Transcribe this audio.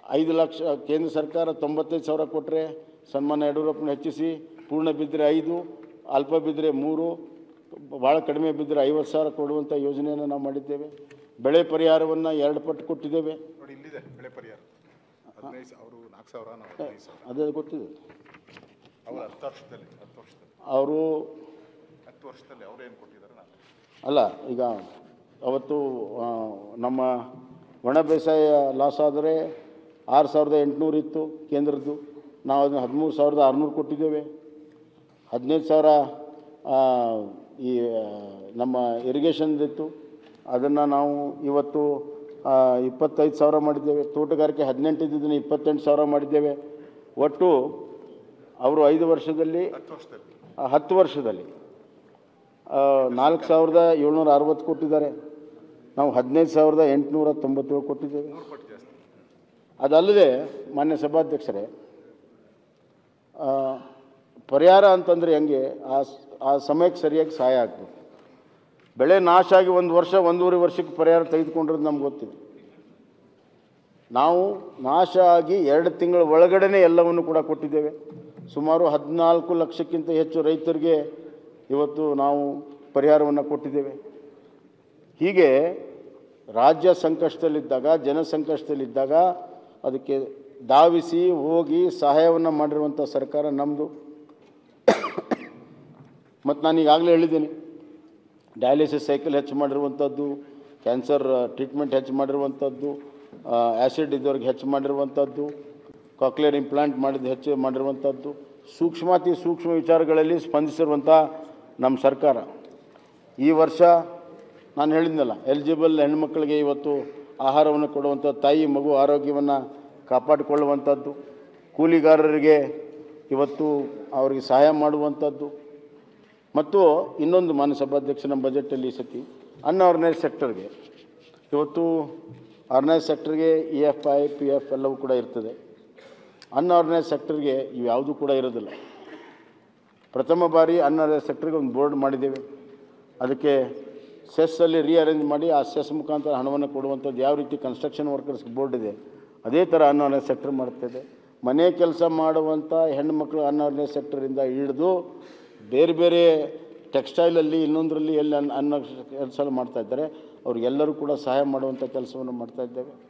ಐದು ಲಕ್ಷ ಕೇಂದ್ರ ಸರ್ಕಾರ ತೊಂಬತ್ತೈದು ಸಾವಿರ ಕೊಟ್ಟರೆ ಸನ್ಮಾನ ಯಡಿಯೂರಪ್ಪನ ಹೆಚ್ಚಿಸಿ ಪೂರ್ಣ ಬಿದ್ದರೆ ಐದು ಅಲ್ಪ ಬಿದ್ದರೆ ಮೂರು ಭಾಳ ಕಡಿಮೆ ಬಿದ್ದರೆ ಐವತ್ತು ಸಾವಿರ ಕೊಡುವಂಥ ಯೋಜನೆಯನ್ನು ನಾವು ಮಾಡಿದ್ದೇವೆ ಬೆಳೆ ಪರಿಹಾರವನ್ನು ಎರಡು ಪಟ್ಟು ಕೊಟ್ಟಿದ್ದೇವೆ ನೋಡಿ ಇಲ್ಲಿದೆ ಬೆಳೆ ಪರಿಹಾರ ಹದಿನೈದು ಅವರು ನಾಲ್ಕು ಸಾವಿರ ನಾವು ಹದಿನೈದು ಸಾವಿರ ಅದೇ ಗೊತ್ತಿದೆ ಅವ್ರು ಹತ್ತು ವರ್ಷದಲ್ಲಿ ಹತ್ತು ವರ್ಷದಲ್ಲಿ ಅವರು ಹತ್ತು ವರ್ಷದಲ್ಲಿ ಅವ್ರು ಏನು ಕೊಟ್ಟಿದ್ದಾರೆ ನಾನು ಅಲ್ಲ ಈಗ ಅವತ್ತು ಆ, ನಮ್ಮ ಒಣ ಬೇಸಾಯ ಲಾಸ್ ಆದರೆ ಆರು ಸಾವಿರದ ಎಂಟುನೂರು ಇತ್ತು ಕೇಂದ್ರದ್ದು ನಾವು ಅದನ್ನು ಹದಿಮೂರು ಸಾವಿರದ ಆರುನೂರು ಕೊಟ್ಟಿದ್ದೇವೆ ಹದಿನೈದು ಸಾವಿರ ಆ, ಈ ಆ, ನಮ್ಮ ಇರಿಗೇಷನ್ದಿತ್ತು ಅದನ್ನು ನಾವು ಇವತ್ತು ಆ, ಇಪ್ಪತ್ತೈದು ಸಾವಿರ ಮಾಡಿದ್ದೇವೆ ತೋಟಗಾರಿಕೆ ಹದಿನೆಂಟು ಇದ್ದಿದ್ದನ್ನು ಇಪ್ಪತ್ತೆಂಟು ಸಾವಿರ ಮಾಡಿದ್ದೇವೆ ಒಟ್ಟು ಅವರು ಐದು ವರ್ಷದಲ್ಲಿ ಹತ್ತು ವರ್ಷದಲ್ಲಿ ಆ, ಹತ್ತು ವರ್ಷದಲ್ಲಿ ಆ, ನಾಲ್ಕು ಸಾವಿರದ ಏಳ್ನೂರ ಅರವತ್ತು ಕೊಟ್ಟಿದ್ದಾರೆ ನಾವು ಹದಿನೈದು ಸಾವಿರದ ಎಂಟುನೂರ ತೊಂಬತ್ತೇಳು ಕೊಟ್ಟಿದ್ದೇವೆ ಮೂರು ಪಟ್ಟು ಜಾಸ್ತಿ ಅದಲ್ಲದೆ ಮಾನ್ಯ ಸಭಾಧ್ಯಕ್ಷರೇ ಆ, ಪರಿಹಾರ ಅಂತಂದರೆ ಹೆಂಗೆ ಆ ಸ್- ಆ ಸಮಯಕ್ಕೆ ಸರಿಯಾಗಿ ಸಹಾಯ ಆಗ್ಬೇಕು ಬೆಳೆ ನಾಶ ಆಗಿ ಒಂದು ವರ್ಷ ಒಂದೂವರೆ ವರ್ಷಕ್ಕೆ ಪರಿಹಾರ ತೆಗೆದುಕೊಂಡಿರೋದು ನಮ್ಗೆ ಗೊತ್ತಿದೆ ನಾವು ನಾಶ ಆಗಿ ಎರಡು ತಿಂಗಳ ಒಳಗಡೆನೆ ಎಲ್ಲವನ್ನು ಕೂಡ ಕೊಟ್ಟಿದ್ದೇವೆ ಸುಮಾರು ಹದಿನಾಲ್ಕು ಲಕ್ಷಕ್ಕಿಂತ ಹೆಚ್ಚು ರೈತರಿಗೆ ಇವತ್ತು ನಾವು ಪರಿಹಾರವನ್ನು ಕೊಟ್ಟಿದ್ದೇವೆ ಹೀಗೆ ರಾಜ್ಯ ಸಂಕಷ್ಟದಲ್ಲಿದ್ದಾಗ ಜನ ಸಂಕಷ್ಟದಲ್ಲಿದ್ದಾಗ ಅದಕ್ಕೆ ಧಾವಿಸಿ ಹೋಗಿ ಸಹಾಯವನ್ನು ಮಾಡಿರುವಂಥ ಸರ್ಕಾರ ನಮ್ಮದು ಮತ್ತು ನಾನು ಈಗಾಗಲೇ ಹೇಳಿದ್ದೀನಿ ಡಯಾಲಿಸಿಸ್ ಸೈಕಲ್ ಹೆಚ್ಚು ಮಾಡಿರುವಂಥದ್ದು ಕ್ಯಾನ್ಸರ್ ಟ್ರೀಟ್ಮೆಂಟ್ ಹೆಚ್ಚು ಮಾಡಿರುವಂಥದ್ದು ಆ್ಯಸಿಡ್ ಇದ್ದವ್ರಿಗೆ ಹೆಚ್ಚು ಮಾಡಿರುವಂಥದ್ದು ಕಾಕ್ಲಿಯರ್ ಇಂಪ್ಲಾಂಟ್ ಮಾಡಿದ ಹೆಚ್ಚು ಮಾಡಿರುವಂಥದ್ದು ಸೂಕ್ಷ್ಮಾತಿ ಸೂಕ್ಷ್ಮ ವಿಚಾರಗಳಲ್ಲಿ ಸ್ಪಂದಿಸಿರುವಂಥ ನಮ್ಮ ಸರ್ಕಾರ ಈ ವರ್ಷ ನಾನು ಹೇಳಿದ್ನಲ್ಲ ಎಲಿಜಿಬಲ್ ಹೆಣ್ಮಕ್ಳಿಗೆ ಇವತ್ತು ಆಹಾರವನ್ನು ಕೊಡುವಂಥ ತಾಯಿ ಮಗು ಆರೋಗ್ಯವನ್ನು ಕಾಪಾಡಿಕೊಳ್ಳುವಂಥದ್ದು ಕೂಲಿಗಾರರಿಗೆ ಇವತ್ತು ಅವರಿಗೆ ಸಹಾಯ ಮಾಡುವಂಥದ್ದು ಮತ್ತು ಇನ್ನೊಂದು ಮಾನ್ಯ ಸಭಾಧ್ಯಕ್ಷ ನಮ್ಮ ಬಜೆಟಲ್ಲಿ ಈ ಸತಿ ಅನ್ಆರ್ಗನೈಸ್ ಸೆಕ್ಟರ್ಗೆ ಇವತ್ತು ಆರ್ಗನೈಸ್ ಸೆಕ್ಟರ್ಗೆ E F I P F ಎಲ್ಲವೂ ಕೂಡ ಇರ್ತದೆ ಅನ್ಆರ್ಗನೈಸ್ ಸೆಕ್ಟರ್ಗೆ ಇವು ಯಾವುದೂ ಕೂಡ ಇರೋದಿಲ್ಲ ಪ್ರಥಮ ಬಾರಿ ಅನ್ಆರ್ಗನೈಸ್ ಸೆಕ್ಟರ್ಗೆ ಒಂದು ಬೋರ್ಡ್ ಮಾಡಿದ್ದೇವೆ ಅದಕ್ಕೆ ಸೆಸ್ಸಲ್ಲಿ ರೀಅರೇಂಜ್ ಮಾಡಿ ಆ ಸೆಸ್ ಮುಖಾಂತರ ಹಣವನ್ನು ಕೊಡುವಂಥದ್ದು ಯಾವ ರೀತಿ ಕನ್ಸ್ಟ್ರಕ್ಷನ್ ವರ್ಕರ್ಸ್ ಬೋರ್ಡ್ ಇದೆ ಅದೇ ಥರ ಅನ್ಆರ್ಗನೈಸ್ ಸೆಕ್ಟರ್ ಮಾಡ್ತಿದೆ ಮನೆ ಕೆಲಸ ಮಾಡುವಂಥ ಹೆಣ್ಣುಮಕ್ಳು ಅನ್ಆರ್ಗನೈಸ್ ಸೆಕ್ಟರಿಂದ ಹಿಡಿದು ಬೇರೆ ಬೇರೆ ಟೆಕ್ಸ್ಟೈಲಲ್ಲಿ ಇನ್ನೊಂದರಲ್ಲಿ ಎಲ್ಲಿ ಅನ್ನ ಅನ್ನ ಕೆಲಸ ಮಾಡ್ತಾ ಇದ್ದಾರೆ ಅವ್ರಿಗೆಲ್ಲರೂ ಕೂಡ ಸಹಾಯ ಮಾಡುವಂಥ ಕೆಲಸವನ್ನು ಮಾಡ್ತಾ ಇದ್ದೇವೆ